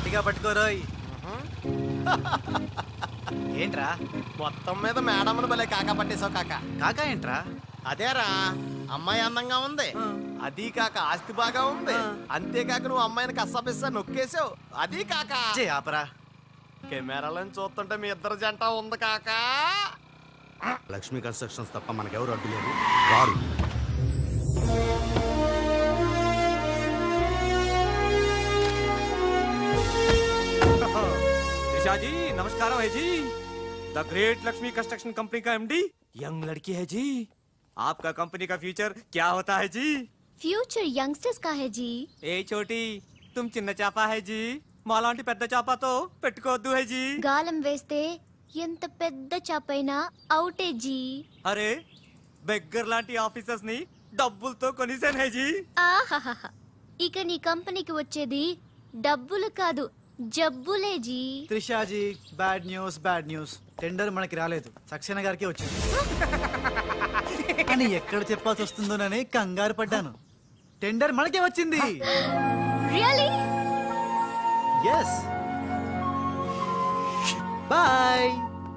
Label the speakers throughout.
Speaker 1: గట్టిగా పట్టుకోరోయ్ ఏంట్రా
Speaker 2: మొత్తం మీద మేడంను భలే కాకా పట్టేశావు కాక
Speaker 1: కాకా ఏంట్రా
Speaker 2: అదేరా అమ్మాయి అందంగా ఉంది అది కాక ఆస్తి బాగా ఉంది అంతేకాక నువ్వు అమ్మాయిని కష్టపిస్తా నొక్కేసావు అది కాక
Speaker 1: చే ఆపరా
Speaker 2: కెమెరాలను చూస్తుంటే మీ ఇద్దరు జంట ఉంది కాక
Speaker 3: లక్ష్మీ కన్స్ట్రక్షన్స్ తప్ప మనకెవరు అడ్డు లేరు రారు
Speaker 4: निशा जी नमस्कार है जी the great Lakshmi construction company का एमडी यंग लड़की है जी आपका कंपनी का फ्यूचर क्या होता है जी
Speaker 5: ఫ్యూచర్ యంగ్స్టర్స్ కా హే జీ
Speaker 4: ఏ చోటి తుమ్ చిన్న చేప హై జీ మాలాంటి పెద్ద చేపతో పెట్టుకోవద్దు హై జీ
Speaker 5: గాలం వేస్తే ఎంత పెద్ద చాపైనా అవుటే జీ
Speaker 4: అరే బెగ్గర్ లాంటి ఆఫీసర్స్ ని డబ్బులతో కొనిసాను హై జీ
Speaker 5: ఆహాహాహా ఇక నీ కంపెనీకి వచ్చేది డబ్బులు కాదు జబ్బులే జీ
Speaker 1: త్రిషాజీ bad news bad news tender మనకి రాలేదు సక్సేనా గారికి వచ్చింది అని ఎక్కడ చెప్పాల్సి వస్తుందోనని కంగారు పడ్డాను టెండర్ మనకే వచ్చింది
Speaker 5: రియలీ
Speaker 1: ఎస్ బాయ్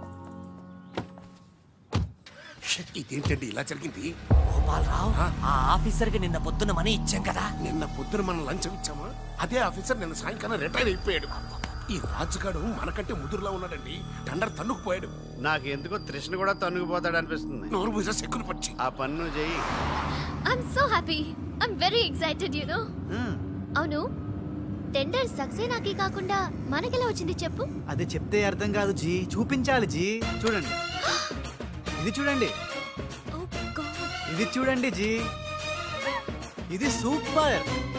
Speaker 6: ఇదేంటండి ఇలా జరిగింది
Speaker 7: గోపాలరావు ఆ ఆఫీసర్ కి నిన్న పొద్దున మనీ ఇచ్చాం కదా
Speaker 6: నిన్న పొద్దున మనం లంచం ఇచ్చామా అదే ఆఫీసర్ నిన్న సాయంకాలం రిటైర్ అయిపోయాడు ఈ రాజుగాడు మనకంటే ముదురులా ఉన్నాడండి టండర్ తన్నుకుపోయాడు
Speaker 3: నాకు ఎందుకో తృష్ణ కూడా తన్నుకుపోతాడు అనిపిస్తుంది
Speaker 6: నోరు పూజ సెక్కులు పచ్చి
Speaker 3: ఆ పన్ను చెయ్యి
Speaker 5: I'm so happy I'm very excited you know అవును టెండర్ సక్సేనాకి కాకుండా మనకెలా వచ్చింది చెప్పు
Speaker 1: అది చెప్తే అర్థం కాదు జీ చూపించాలి జీ చూడండి ఇది చూడండి
Speaker 5: ఓ గాడ్
Speaker 1: ఇది చూడండి జీ ఇది సూపర్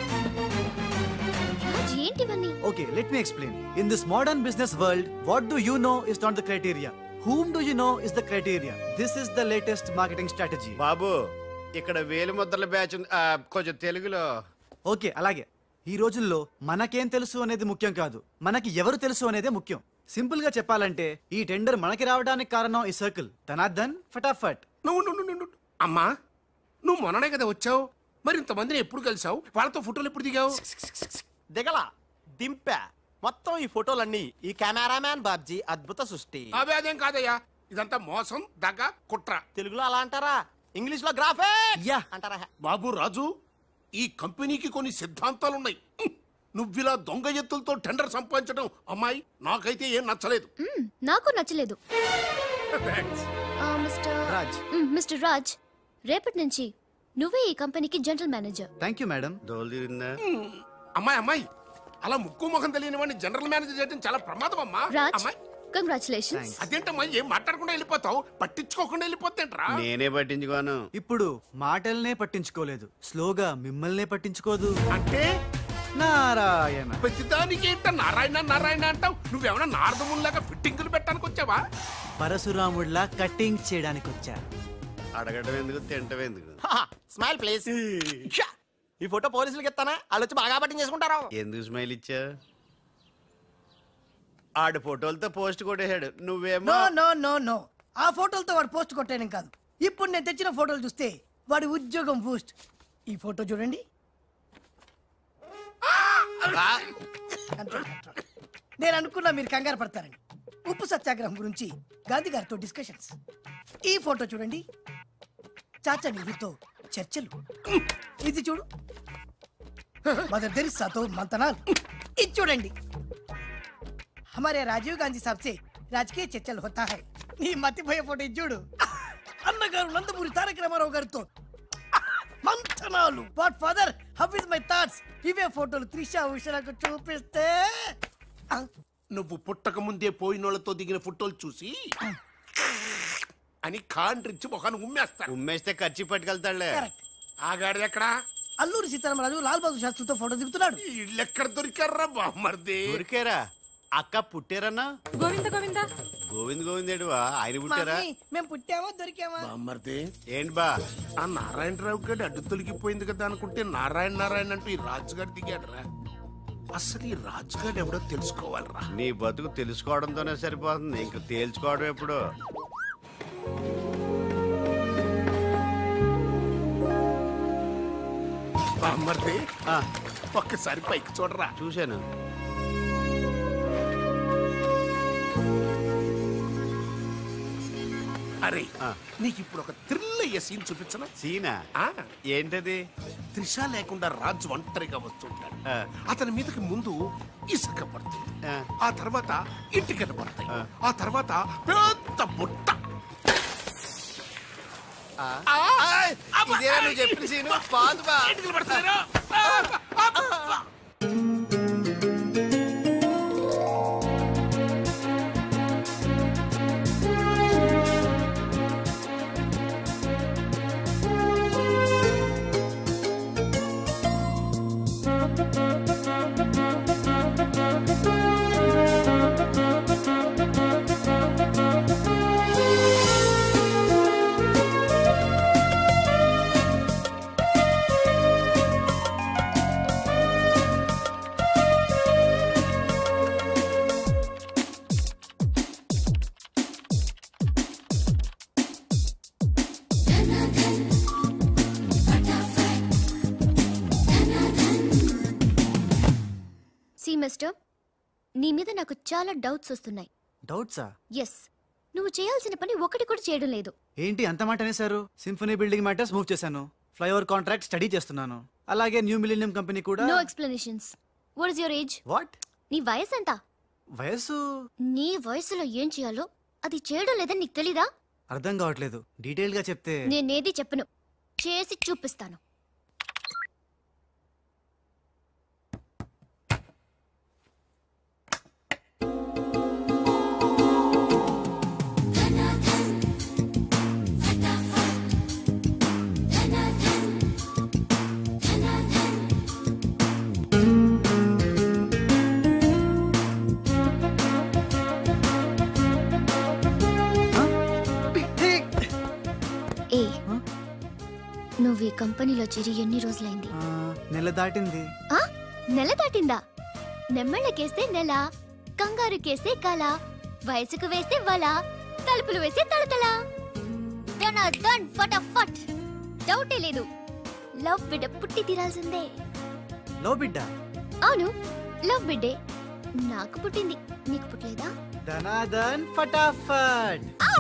Speaker 5: రాజ్ ఏంటివన్నీ
Speaker 1: Okay, let me explain. In this modern business world, what do you know is not the criteria. Whom do you know is the criteria. This is the latest marketing strategy.
Speaker 3: బాబు ఇక్కడ వేలు ముద్రల batch ఉంది. ఆ, కొంచెం తెలుగులో
Speaker 1: okay అలాగే ఈ రోజుల్లో మనకేం తెలుసు అనేది ముఖ్యం కాదు మనకి ఎవరు తెలుసు అనేదే ముఖ్యం సింపుల్ గా చెప్పాలంటే ఈ టెండర్ మనకి రావడానికి కారణం ఈ సర్కిల్ ధనార్దన్ ఫటాఫట్
Speaker 6: నువ్వు నువ్వు నువ్వు నువ్వు అమ్మా నువ్వు మొన్ననే కదా వచ్చావు మరి ఇంతమందిని ఎప్పుడు కలిసావు వాళ్ళతో ఫోటోలు ఎప్పుడు దిగావు
Speaker 2: దిగల దింపా మొత్తం ఈ ఫోటోలన్నీ ఈ కెమెరామ్యాన్ బాబ్జీ అద్భుత సృష్టి
Speaker 6: అవే అదేం కాదయ్యా ఇదంతా మోసం దగ్గ కుట్ర
Speaker 2: తెలుగులో అలా అంటారా ఇంగ్లీష్ లో గ్రాఫే
Speaker 1: యా.
Speaker 2: అంటారా
Speaker 6: బాబు రాజు ఈ కంపెనీకి కొన్ని సిద్ధాంతాలు ఉన్నాయి హ్మ్. నువ్విలా దొంగ ఎత్తులతో టెండర్ సంపాదించడం అమ్మాయి నాకైతే ఏం నచ్చలేదు
Speaker 5: మ్మ్, నాకు నచ్చలేదు
Speaker 6: Thanks.
Speaker 5: ఆ, మిస్టర్
Speaker 1: రాజ్
Speaker 5: మ్మ్, మిస్టర్ రాజ్ రేపటి నుంచి నువ్వే ఈ కంపెనీకి general manager
Speaker 1: thank you madam
Speaker 3: దోలు తీరిందా
Speaker 6: అమ్మాయి అమ్మాయి అలా ముక్కు ముఖం తెలియని వాడిని జనరల్ మేనేజర్ చేయడం చాలా ప్రమాదం అమ్మా
Speaker 5: రాజ్
Speaker 6: అమ్మాయి
Speaker 5: కంగ్రాచులేషన్స్
Speaker 6: అదేంటమ్మా ఏం మాట్లాడకుండా వెళ్ళిపోతావు పట్టించుకోకుండా వెళ్ళిపోతేంట్రా
Speaker 3: నేనే పట్టించుకోను
Speaker 1: ఇప్పుడు మాటల్నే పట్టించుకోలేదు స్లోగా మిమ్మల్నే పట్టించుకోదు
Speaker 6: అంటే
Speaker 1: నారాయణ
Speaker 6: ప్రతిదానికి ఏంట నారాయణ నారాయణ అంటావు నువ్వేమన్నా నారదముల్లాగా ఫిట్టింగులు పెట్టడానికి వచ్చావా
Speaker 1: పరశురాముడిలా కటింగ్ చేయడానికి వచ్చా
Speaker 3: అడగడం ఎందుకు తింటం ఎందుకు
Speaker 2: స్మైల్ ప్లీజ్ ఈ ఫోటో పోలీసులకి ఇస్తానా వాళ్ళు వచ్చి బాగా పట్టింగ్ చేసుకుంటారు
Speaker 3: ఎందుకు స్మైల్ ఇచ్చా ఆడు ఫోటోలతో పోస్ట్ కొట్టేశాడు నువ్వేమో
Speaker 8: నో నో నో నో ఆ ఫోటోలతో వాడు పోస్ట్ కొట్టేయడం కాదు ఇప్పుడు నేను తెచ్చిన ఫోటోలు చూస్తే వాడి ఉద్యోగం బూస్ట్ ఈ ఫోటో చూడండి కంట్రోల్, కంట్రోల్. నేను అనుకున్నా మీరు కంగారు పడతారని ఉప్పు సత్యాగ్రహం గురించి గాంధీ గారితో డిస్కషన్స్ ఈ ఫోటో చూడండి చాచా నెహ్రూతో చర్చలు ఇది చూడు మదర్ తెరిసాతో మంతనాలు ఇది చూడండి हमारे राजीव गांधी साहब से राजकीय चर्चल होता है నీ మతిపోయే ఫోటో ఇది చూడు అన్నగారు నందమూరి తారక రామారావు గారితో మంథనాలు what father how is my thoughts ఇవే ఫోటోలు త్రిషా ఉషలకు చూపిస్తే ఆ,
Speaker 6: నువ్వు పుట్టక ముందే పోయినోళ్లతో దిగిన ఫోటోలు చూసి అని కాండ్రించి మొహాన్ని ఉమ్మేస్తా
Speaker 3: ఉమ్మేస్తే ఖర్చు పట్టుకెళ్తాడులే
Speaker 8: correct.
Speaker 6: ఆగాడు ఎక్కడా
Speaker 8: అల్లూరి సీతారామరాజు లాల్ బహదూర్ శాస్త్రితో ఫోటో దిగుతున్నాడు
Speaker 6: ఇల్లెక్కడ దొరికారా బామ్మర్ది
Speaker 3: ఊరికేరా అక్క పుట్టారన్నా
Speaker 9: గోవింద గోవింద
Speaker 3: గోవింద్ గోవింద్ ఏడువా ఆయన పుట్టారా
Speaker 8: మమ్మీ, మేము పుట్టామా దొరికామా
Speaker 6: బామ్మర్ది
Speaker 3: ఏంటి బా
Speaker 6: ఆ నారాయణరావు గడి అడ్డు తొలగిపోయింది కదా అనుకుంటే నారాయణ నారాయణ అంటూ ఈ రాజుగారు దిగాడురా అసలు ఈ రాజుగారు ఎవడో తెలుసుకోవాలిరా
Speaker 3: నీ బతుకు తెలుసుకోవడంతోనే సరిపోతుంది ఇంక తేల్చుకోవడం ఎప్పుడు
Speaker 6: బామ్మర్ది
Speaker 3: ఆ,
Speaker 6: ఒక్కసారి పైకి చూడరా
Speaker 3: చూశాను
Speaker 6: అరే నీకు ఇప్పుడు ఒక థ్రిల్ అయ్యే సీన్ చూపించనా
Speaker 3: సీనా
Speaker 6: ఆ,
Speaker 3: ఏంటది
Speaker 6: త్రిష లేకుండా రాజు ఒంటరిగా వస్తుంటాడు
Speaker 3: ఆ.
Speaker 6: అతని మీదకి ముందు ఇసుక పడుతుంది
Speaker 3: ఆ.
Speaker 6: ఆ తర్వాత ఇటుకలు పడతాయి ఆ తర్వాత పెద్ద బుట్ట
Speaker 2: ఇదేనా నువ్వు చెప్పిన సీను పాదు బా
Speaker 6: ఇటుకలు పడతాయిరా.
Speaker 5: సి మిస్టర్ నీ మీద నాకు చాలా డౌట్స్ వస్తున్నాయి
Speaker 1: డౌట్సా
Speaker 5: ఎస్ నువ్వు చేయాల్సిన పని ఒకటి కూడా చేయడం లేదు
Speaker 1: ఏంటి అంత మాట అనేసారు సింఫనీ బిల్డింగ్ మ్యాటర్స్ మూవ్ చేశాను ఫ్లైఓవర్ కాంట్రాక్ట్ స్టడీ చేస్తున్నాను అలాగే న్యూ మిలీనియం కంపెనీ కూడా
Speaker 5: no explanations what is your age
Speaker 1: what
Speaker 5: నీ వయసు ఎంత
Speaker 1: వయసు
Speaker 5: నీ వయసులో ఏం చేయాలో అది చేయడం లేదని నీకు తెలీదా
Speaker 1: అర్థం కావట్లేదు డీటెయిల్ గా చెప్తే
Speaker 5: నేనేది చెప్పను చేసి చూపిస్తాను ఏ నువ్వు ఈ కంపెనీలో చేరి ఎన్ని రోజులైంది
Speaker 1: ఆ, నెల దాటింది
Speaker 5: ఆ నెల దాటిందా నెమ్మళ్ళకేస్తే నెల కంగారుకేస్తే కల వయసుకు వేస్తే వల తలుపులు వేస్తే తడతల దన దన్ ఫటాఫట్ డౌటే లేదు లవ్ బిడ్డ పుట్టి తీరాల్సిందే
Speaker 1: లో బిడ్డ
Speaker 5: అవును లవ్ బిడ్డే నాకు పుట్టింది నీకు పుట్టలేదా
Speaker 1: ధనాదన్ ఫటాఫట్
Speaker 5: ఔ!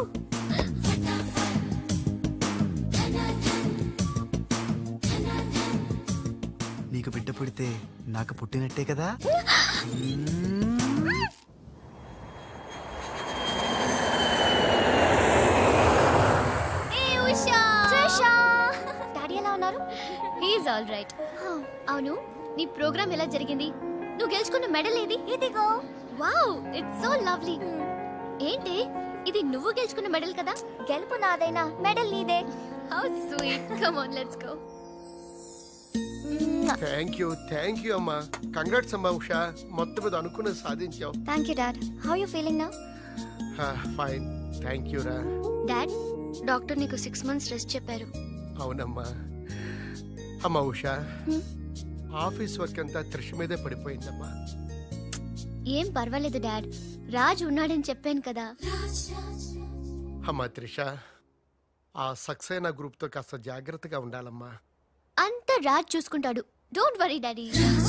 Speaker 1: నీకు బిడ్డ పుడితే నాకు పుట్టినట్టే కదా
Speaker 5: ఏ ఉషా ఉషా డాడీ ఎలా ఉన్నారు హీఈస్ ఆల్ రైట్ అవును నీ ప్రోగ్రామ్ ఎలా జరిగింది నువ్వు గెలుచుకున్న మెడల్ ఏది ఇదిగో వావ్ ఇట్స్ సో లవ్లీ ఏంటి ఇది నువ్వు గెలుచుకున్న మెడల్ కదా గెలుపు నాదైనా మెడల్ నీదే how sweet come on let's go
Speaker 6: thank you thank you అమ్మా కంగ్రాట్స్ అమ్మా ఉషా మొత్తం మీద అనుకున్నది సాధించావు
Speaker 5: thank you dad how you feeling now
Speaker 6: fine thank you రా
Speaker 5: డాడ్ డాక్టర్ నీకు సిక్స్ మంత్స్ రెస్ట్ చెప్పారు
Speaker 6: అవునమ్మా అమ్మా ఉషా
Speaker 5: హ్మ్.
Speaker 6: ఆఫీస్ వర్క్ అంతా త్రిష మీదే పడిపోయిందమ్మా
Speaker 5: ఏం పర్వాలేదు డాడ్ రాజ్ ఉన్నాడని చెప్పాను కదా
Speaker 6: అమ్మా త్రిష ఆ సక్సేనా గ్రూప్తో కాస్త జాగ్రత్తగా ఉండాలమ్మా
Speaker 5: అంత రాజ్ చూసుకుంటాడు don't worry daddy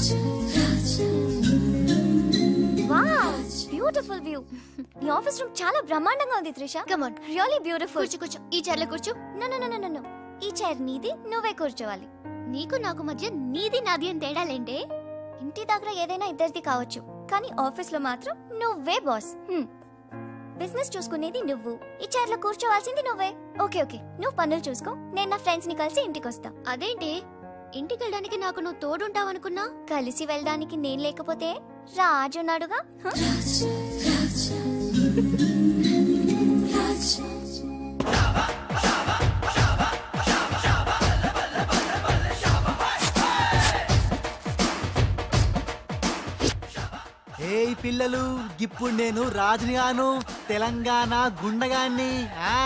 Speaker 5: beautiful view నీ ఆఫీస్ రూమ్ చాలా బ్రహ్మాండంగా ఉంది Trisha come on really beautiful కూర్చో కూర్చో ఈ చైర్ లో కూర్చో no no no no no ఈ చైర్ నీది నువ్వే కూర్చోవాలి నీకు నాకు మధ్య నీది నాది అని తేడాలేంటే ఇంటి దగ్గర ఏదైనా ఇద్దరిది కావచ్చు కానీ ఆఫీస్ లో మాత్రం నువ్వే బాస్ బిజినెస్ చూసుకునేది నువ్వు ఈ చైర్ లో కూర్చోవాల్సింది నువ్వే ఓకే ఓకే నువ్వు పనులు చూసుకో నేను నా ఫ్రెండ్స్ ని కలిసి ఇంటికి వస్తా అదేంటి ఇంటికి వెళ్ళడానికి నాకు నువ్వు తోడుంటావు అనుకున్నా కలిసి వెళ్ళడానికి నేను లేకపోతే రాజు ఉన్నాడుగా హ?
Speaker 1: ఏయ్ పిల్లలు ఇప్పుడు నేను రాజునిగాను తెలంగాణ గుండగాన్ని ఆ.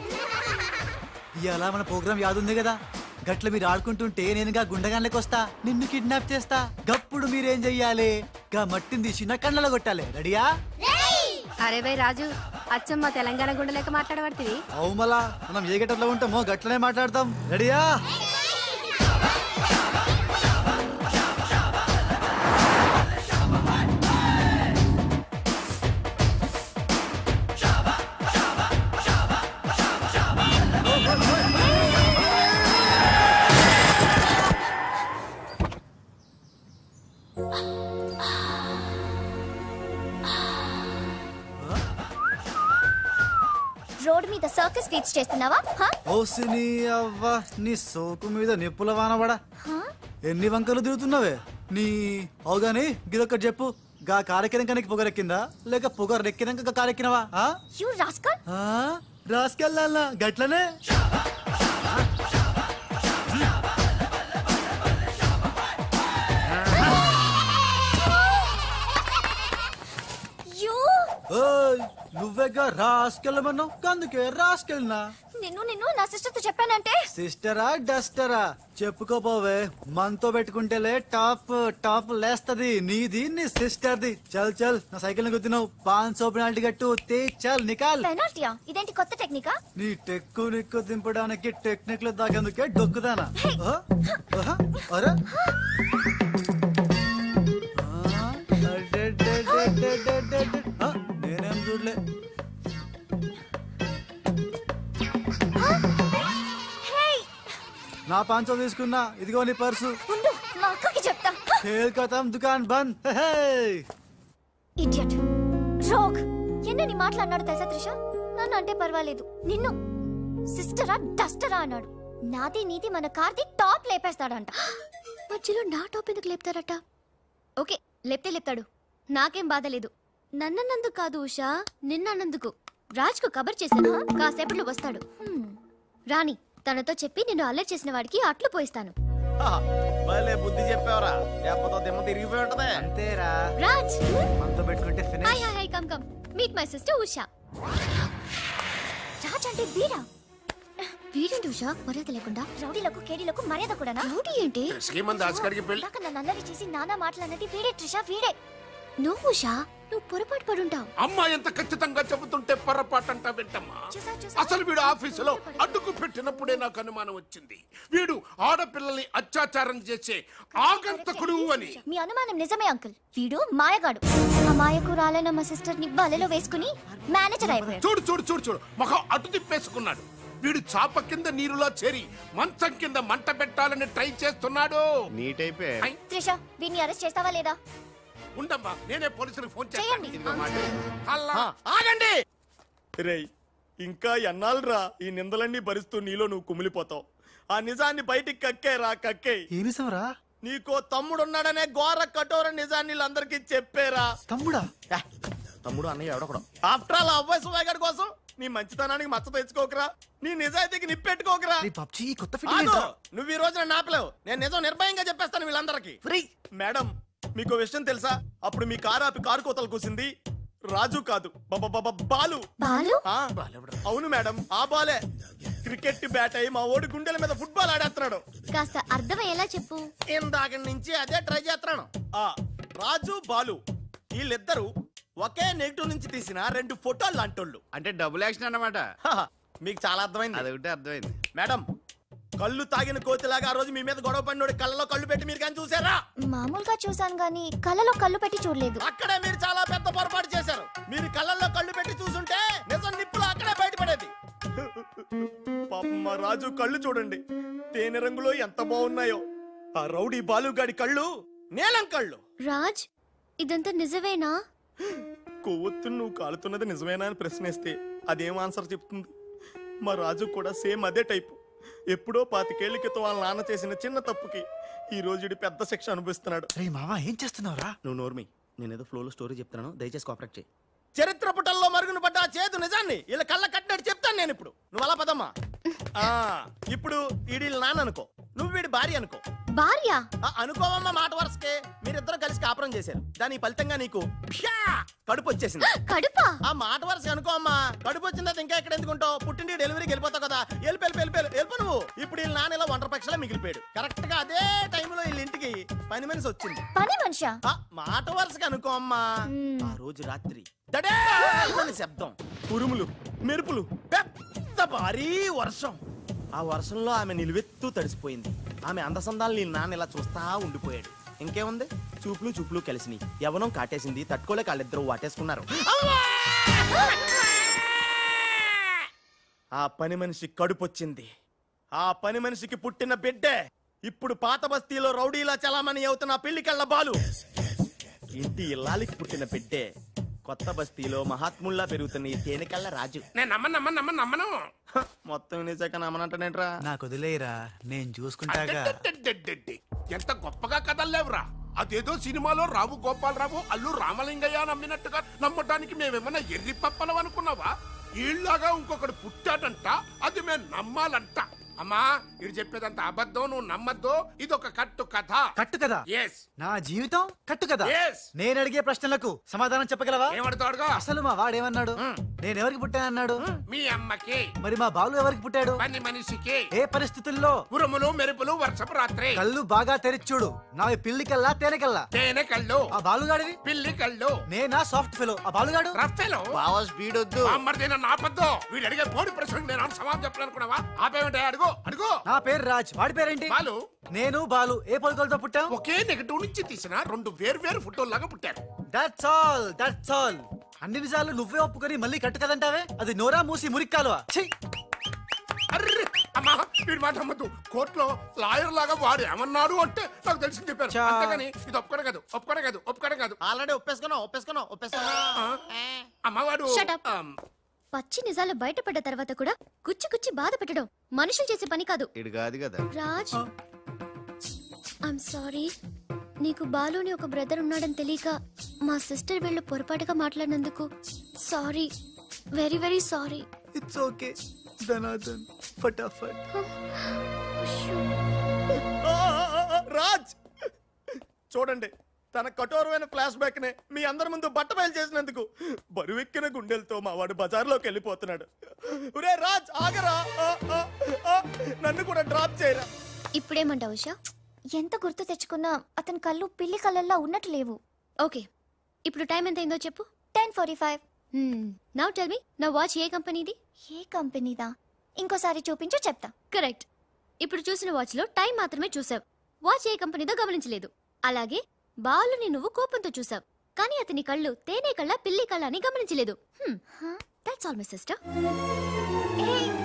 Speaker 1: ఇవాళ మన ప్రోగ్రామ్ యాదుంది కదా గట్ల మీరు ఆడుకుంటుంటే నేనుగా గుండగాన్లకి వస్తా నిన్ను కిడ్నాప్ చేస్తా గప్పుడు మీరేం చెయ్యాలి గా మట్టిని తీసి నా కళ్ళలో కొట్టాలి రెడీయా
Speaker 9: అరే బై రాజు అచ్చమ్మ తెలంగాణ గుండె లెక్క మాట్లాడబడుతుంది
Speaker 1: అవు మళ్ళా మనం ఏ గట్టలో ఉంటామో గట్లనే మాట్లాడతాం రెడీయా
Speaker 5: రోడ్డు మీద సర్కస్ ఫీట్స్ చేస్తున్నావా హా?
Speaker 1: ఓసిని అవ్వ నీ సోకు మీద నిప్పుల వానబడా
Speaker 5: హా?
Speaker 1: ఎన్ని వంకలు తిరుగుతున్నావే నీ అవుగాని గిదొక్కటి చెప్పు గా కారెక్కినాక పొగరెక్కిందా లేక పొగరెక్కినాక గా కారెక్కినవా ఆ?
Speaker 5: You rascal!
Speaker 1: ఆ? రాసుకెళ్ళాలా గట్లనే
Speaker 5: You!
Speaker 1: ఓయ్ నువ్వేగా రాసుకెళ్ళమన్నావు అందుకే రాసుకెళ్ళినా
Speaker 5: నిన్ను నిన్ను నా సిస్టర్ తో చెప్పానంటే
Speaker 1: సిస్టరా డస్టరా చెప్పుకోపోవే మనతో పెట్టుకుంటేలే టాప్ టాప్ లేస్తది నీది నీ సిస్టర్ది చల్ చల్ నా సైకిల్ గుద్దినావు పాన్ సో పెనాల్టీ గట్టు తే చల్ నికాల్
Speaker 5: పెనాల్టీయా ఇదేంటి కొత్త టెక్నికా
Speaker 1: నీ టెక్కు నిక్కు దింపడానికి టెక్నిక్ లో దాగేందుకే డొక్కుదానా ఆ? ఆహా? అరే ఆ? అడెడెడెడెడెడెడె. ఆ, నేనేం చూడలే
Speaker 5: హే
Speaker 1: నా పాంచో తీసుకున్నా ఇదిగో నీ పర్సు
Speaker 5: ఉండు మా అక్కకి చెప్తా
Speaker 1: ఖేల్ ఖతం దుకాన్ బంద్ హే, హే.
Speaker 5: ఇడియట్ రోగ్ ఎన్నని మాటలు అన్నాడు తెలుసా త్రిష నన్ను అంటే పర్వాలేదు నిన్ను సిస్టరా డస్టరా అన్నాడు నాది నీది మన కార్ది టాప్ లేపేస్తాడంట మధ్యలో నా టాప్ ఎందుకు లేపుతారట ఓకే లేపితే లేపుతాడు నాకేం బాధ లేదు నన్నన్నందుకు కాదు ఉషా నిన్నన్నందుకు రాజ్కు కబర్ చేశాను కాసేపట్లో వస్తాడు హ్మ్. రాణి తనతో చెప్పి నిన్ను అల్లరి చేసిన వాడికి అట్లు పోయిస్తాను
Speaker 2: హా, భలే బుద్ధి చెప్పావరా లేకపోతే దిమ్మ తిరిగిపోయి ఉంటదే
Speaker 1: అంతేరా
Speaker 5: రాజ్
Speaker 1: మనతో పెట్టుకుంటే
Speaker 5: hi
Speaker 1: finish
Speaker 5: hi hi come come meet my sister Usha Raj అంటే వీరా వీడేంటి ఉషా మర్యాద లేకుండా రౌడీలకు కేడీలకు మర్యాద కూడా రౌడీ ఏంటి
Speaker 6: శ్రీమంత్ దాస్కర్కి పెళ్లి
Speaker 5: ఇందాక నన్ను అల్లరి చేసి నానా మాటలన్నది వీడే ట్రిషా వీడే నువ్వు ఉషా నువ్వు పొరపాటు పడుంటావు
Speaker 6: అమ్మ ఎంత ఖచ్చితంగా చెబుతుంటే పొరపాటు అంటా వింటమ్మా
Speaker 5: చూసా చూసా
Speaker 6: అసలు వీడు ఆఫీసులో అడ్డుకు పెట్టినప్పుడే నాకు అనుమానం వచ్చింది వీడు ఆడపిల్లల్ని అత్యాచారం చేసే ఆగంతకుడు అని
Speaker 5: మీ అనుమానం నిజమే అంకుల్ వీడు మాయగాడు ఆ మాయకు రాలైన మా సిస్టర్ ని బలలో వేసుకుని మేనేజర్ అయిపోయాడు
Speaker 6: చూడు చూడు చూడు చూడు మొహం అటు తిప్పేసుకున్నాడు వీడు చాప కింద నీరులో చేరి మంచం కింద మంట పెట్టాలని ట్రై చేస్తున్నాడు
Speaker 3: నీట్ అయిపోయి
Speaker 6: ఐ,
Speaker 5: త్రిష వీడిని అరెస్ట్ చేస్తావా లేదా
Speaker 6: ఉండమ్మా నేనే పోలీసులకు ఫోన్
Speaker 5: చేయండి.
Speaker 6: చేస్తాను ఇదిగో మాట. హల్లా.
Speaker 2: ఆగండి
Speaker 4: రేయ్ ఇంకా ఎన్నాళ్ళరా ఈ నిందలన్నీ భరిస్తూ నీలో నువ్వు కుమిలిపోతావు ఆ నిజాన్ని బయటికి కక్కేరా కక్కే
Speaker 1: ఏ నిజంరా
Speaker 2: నీకో తమ్ముడున్నాడనే ఘోర కఠోర నిజాన్ని వీళ్ళందరికీ చెప్పేరా
Speaker 1: తమ్ముడా
Speaker 2: ఏ, తమ్ముడు అన్నయ్య ఎవడొకడు ఆఫ్టర్ ఆల్ అవ్వాయి సువాగడ్ కోసం నీ మంచితనానికి మచ్చ తెచ్చుకోకరా నీ నిజాయితీకి నిప్పెట్టుకోకరా
Speaker 1: ఈ పబ్జి ఈ కొత్త
Speaker 2: ఆగు!
Speaker 1: ఫిట్టింగ్
Speaker 2: నువ్వు ఈ రోజున నాపలేవు నేను నిజం నిర్భయంగా చెప్పేస్తాను వీళ్ళందరికీ
Speaker 1: ఫ్రీ
Speaker 4: మేడం మీకు విషయం తెలుసా అప్పుడు మీ కారు ఆపి కారు కోతలు కూసింది రాజు కాదు బబబబ బాలు
Speaker 5: బాలు
Speaker 4: ఆ, అవును మేడం ఆ బాలే క్రికెట్ బ్యాట్ అయి మా ఓడి గుండెల మీద ఫుట్బాల్ ఆడేస్తున్నాడు
Speaker 5: కాస్త అర్థమయ్యేలా చెప్పు
Speaker 2: ఇందాక నుంచి అదే ట్రై చేస్తున్నాను
Speaker 4: ఆ రాజు బాలు వీళ్ళిద్దరూ ఒకే నెగిటివ్ నుంచి తీసిన రెండు ఫోటోలు లాంటోళ్ళు
Speaker 3: అంటే డబుల్ యాక్షన్ అన్నమాట
Speaker 4: హహ, మీకు చాలా అర్థమైంది
Speaker 3: అదొకటి అర్థమైంది
Speaker 4: మేడం కళ్ళు తాగిన కోతిలాగా ఆ రోజు మీ మీద గొడవ పడినోడి కళ్ళలో కళ్ళు పెట్టి మీరు కానీ చూసారా
Speaker 5: మామూలుగా చూసాను గానీ కళ్ళలో కళ్ళు పెట్టి చూడలేదు
Speaker 4: అక్కడే మీరు చాలా పెద్ద పొరపాటు చేశారు మీరు కళ్ళల్లో కళ్ళు పెట్టి చూసుంటే నిజం నిప్పులు అక్కడే బయటపడేది పాపం మా రాజు కళ్ళు చూడండి తేనె రంగులో ఎంత బాగున్నాయో ఆ రౌడీ బాలుగాడి కళ్ళు నీలం కళ్ళు
Speaker 5: రాజ్ ఇదంతా నిజమేనా
Speaker 4: కొవ్వొత్తు నువ్వు కాలుతున్నది నిజమేనా అని ప్రశ్నిస్తే అదేం ఆన్సర్ చెప్తుంది మా రాజు కూడా సేమ్ అదే టైపు ఎప్పుడో పాతికేళ్ల క్రితం వాళ్ళ నాన్న చేసిన చిన్న తప్పుకి ఈ రోజు ఈడు పెద్ద శిక్ష అనుభవిస్తున్నాడు
Speaker 1: రే మావా ఏం చేస్తున్నావురా
Speaker 2: నువ్వు నోర్మి నేనేదో ఫ్లోలో స్టోరీ చెప్తున్నాను దయచేసి కోఆపరేట్ చేయి
Speaker 4: చరిత్ర పుటల్లో మరుగున పడ్డ ఆ చేతు నిజాన్ని వీళ్ళ కళ్ళ కట్టినట్టు చెప్తాను నేను ఇప్పుడు నువ్వు అలా పదమ్మా ఆ, ఇప్పుడు ఈడి వీళ్ళ నాన్న అనుకో నువ్వు వీడి భార్య అనుకో
Speaker 5: భార్య
Speaker 4: ఆ, అనుకోవమ్మా మాట వరుసకే మీరిద్దరు కలిసి కాపురం చేశారు దాని ఫలితంగా నీకు ప్యా! కడుపు వచ్చేసింది
Speaker 5: కడుపా
Speaker 4: ఆ మాట వరుస అనుకో అమ్మా కడుపు వచ్చిన తర్వాత ఇంకా ఎక్కడ ఎందుకుంటావు పుట్టింటి డెలివరీకి వెళ్ళిపోతావు కదా వెళ్ళి వెళ్ళి వెళ్ళి వెళ్ళి వెళ్ళిపో నువ్వు ఇప్పుడు వీళ్ళ నాన్న ఇలా ఒంటరి పక్షలా మిగిలిపోయాడు కరెక్ట్ గా అదే టైంలో వీళ్ళ ఇంటికి పని మనిషి వచ్చింది
Speaker 5: పని మనిషా
Speaker 4: ఆ మాట వరుసగా అనుకో అమ్మా
Speaker 5: మ్మ్.
Speaker 4: ఆ రోజు రాత్రి దడే అని శబ్దం ఉరుములు మెరుపులు పెద్ద భారీ వర్షం ఆ వర్షంలో ఆమె నిలువెత్తు తడిసిపోయింది ఆమె అందసందాలు నీ నాన్న ఇలా చూస్తా ఉండిపోయాడు ఇంకేముంది చూపులు చూపులు కలిసినాయి యవనం కాటేసింది తట్టుకోలేక వాళ్ళిద్దరూ వాటేసుకున్నారు ఆ పని మనిషి కడుపొచ్చింది ఆ పని మనిషికి పుట్టిన బిడ్డే ఇప్పుడు పాత బస్తీలో రౌడీలా చలామణి అవుతున్న ఆ పెళ్లికెళ్ళ బాలు ఇంటి ఇల్లాలికి పుట్టిన బిడ్డే కొత్త బస్తీలో మహాత్ముల్లా పెరుగుతున్న ఈ తేనెకళ్ళ రాజు
Speaker 6: నేను నమ్మను నమ్మను నమ్మను నమ్మను
Speaker 4: హ, మొత్తం వినేశాక నమ్మనంటానేట్రా
Speaker 1: నాకు వదిలేయరా నేను చూసుకుంటాగా
Speaker 6: అడ్డడ్డడ్డడ్డడ్డి. ఎంత గొప్పగా కథల్లేవురా అదేదో సినిమాలో రావు గోపాలరావు అల్లు రామలింగయ్య నమ్మినట్టుగా నమ్మటానికి మేమేమన్నా ఎర్రి పప్పలం అనుకున్నావా ఈళ్ళగా ఇంకొకడు పుట్టాడంట అది మేము నమ్మాలంట అమ్మా ఇది చెప్పేదంత అబద్ధం నువ్వు నమ్మద్దు ఇది ఒక కట్టు కథ
Speaker 1: కట్టు కదా
Speaker 6: ఎస్
Speaker 1: నా జీవితం కట్టు కదా
Speaker 6: Yes.
Speaker 1: నేను అడిగే ప్రశ్నలకు సమాధానం చెప్పగలవా
Speaker 6: ఏమడతాడుగా
Speaker 1: అసలు మా వాడేమన్నాడు నేను ఎవరికి పుట్టానన్నాడు
Speaker 6: మీ అమ్మకి
Speaker 1: మరి మా బాలు ఎవరికి పుట్టాడు
Speaker 6: పని మనిషికి
Speaker 1: ఏ పరిస్థితుల్లో
Speaker 6: ఉరుములు మెరుపులు వర్షపు రాత్రి
Speaker 1: కళ్ళు బాగా తెరిచూడు నావి పిల్లి కల్లా తేనె కల్లా
Speaker 6: తేనె కళ్ళు
Speaker 1: ఆ బాలుగాడివి
Speaker 6: పిల్లి కళ్ళు
Speaker 1: నేనా సాఫ్ట్ ఫెలో ఆ బాలుగాడు
Speaker 6: రఫెలో
Speaker 2: బావా స్పీడ్ వద్దు
Speaker 6: అమ్మర్దైన నాపద్దు వీడు అడిగే బోడి ప్రశ్నకు నేను సమాధానం చెప్పాలనుకున్నావా ఆపేమిటే అడుగు అడుగు
Speaker 1: నా పేరు రాజ్ వాడి పేరేంటి
Speaker 6: బాలు
Speaker 1: నేను బాలు ఏ పొలకలతో పుట్టాం
Speaker 6: ఒకే నెగటివ్ నుంచి తీసిన రెండు వేరు వేరు ఫోటోల్లాగా పుట్టారు
Speaker 1: దట్స్ ఆల్ దట్స్ ఆల్ అన్ని నిజాలు నువ్వే ఒప్పుకొని మళ్ళీ కట్టు కదంటావే అది నోరా మూసి మురిక్కాలువా ఛీ
Speaker 6: అర్రే అమ్మా వీడి మాట నమ్మద్దు కోర్టులో లాయర్ లాగా వాడు ఏమన్నాడు అంటే నాకు తెలిసి చెప్పారు
Speaker 1: చా.
Speaker 6: అంతేగాని ఇది ఒప్పుకోవడం కాదు ఒప్పుకోవడం కాదు ఒప్పుకోవడం కాదు
Speaker 2: ఆల్రెడీ ఒప్పేసుకున్నావు ఒప్పేసుకున్నావు ఒప్పేసుకున్నావు
Speaker 6: అమ్మవాడు
Speaker 5: Shut up.
Speaker 6: ఆమ్,
Speaker 5: పచ్చి నిజాలు బయటపడ్డ తర్వాత కూడా గుచ్చి గుచ్చి బాధ పెట్టడం మనుషులు చేసే పని కాదు
Speaker 2: ఇడు కాదు కదా
Speaker 5: రాజ్ ఐమ్ సారీ నీకు బాలుని ఒక బ్రదర్ ఉన్నాడని తెలియక మా సిస్టర్ వీళ్ళు పొరపాటుగా మాట్లాడినందుకు sorry very very sorry
Speaker 1: it's okay ధనాధన్ ఫటాఫట్
Speaker 4: ఆ, ఆ, ఆ, రాజ్ చూడండి తన కఠోరమైన ఫ్లాష్ బ్యాక్ నే మీ అందరి ముందు బట్టబయలు చేసినందుకు బరువెక్కిన గుండెలతో మా వాడు బజార్లోకి వెళ్ళిపోతున్నాడు ఒరే రాజ్ ఆగరా ఆ, ఆ, ఆ, నన్ను కూడా డ్రాప్ చేయరా
Speaker 5: ఇప్పుడేమంటావు ఉషా ఎంత గుర్తు తెచ్చుకున్నా అతని కళ్ళు పిల్లి కళ్ళల్లా ఉన్నట్టు లేవు ఓకే ఇప్పుడు టైం ఎంత అయిందో చెప్పు ten forty five now tell me నా వాచ్ ఏ కంపెనీది ఏ కంపెనీదా ఇంకోసారి చూపించు చెప్తా కరెక్ట్ ఇప్పుడు చూసిన వాచ్ లో టైం మాత్రమే చూసావు వాచ్ ఏ కంపెనీదో గమనించలేదు అలాగే బాలుని నువ్వు కోపంతో చూసావు కానీ అతని కళ్ళు తేనె కళ్ళ పిల్లి కళ్ళ అని గమనించలేదు దట్స్ ఆల్ మై సిస్టర్